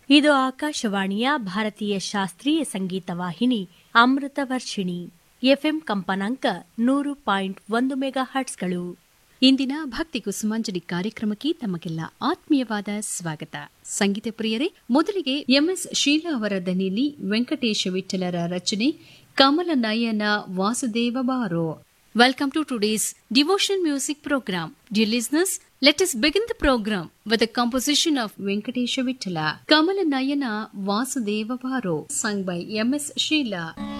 ಇದು ಆಕಾಶವಾಣಿಯ ಭಾರತೀಯ ಶಾಸ್ತ್ರೀಯ ಸಂಗೀತ ವಾಹಿನಿ ಅಮೃತ ವರ್ಷಿಣಿ ಎಫ್ಎಂ ಕಂಪನಾಂಕ ನೂರು ಪಾಯಿಂಟ್ ಒಂದು ಮೆಗಾ ಹರ್ಟ್ಸ್ಗಳು ಇಂದಿನ ಭಕ್ತಿ ಕುಸುಮಾಂಜಲಿ ಕಾರ್ಯಕ್ರಮಕ್ಕೆ ತಮಗೆಲ್ಲ ಆತ್ಮೀಯವಾದ ಸ್ವಾಗತ ಸಂಗೀತ ಪ್ರಿಯರೇ ಮೊದಲಿಗೆ ಎಂಎಸ್ ಶೀಲಾ ಅವರ ದನಿಯಲ್ಲಿ ವೆಂಕಟೇಶ ವಿಠಲರ ರಚನೆ ಕಮಲ ನಯನ ವಾಸುದೇವ ಬಾರೋ Welcome to today's devotion music program. Dear listeners, let us begin the program with a composition of Venkatesha Vittala, Kamala Nayana Vasudeva Baro, sung by M.S. Sheila.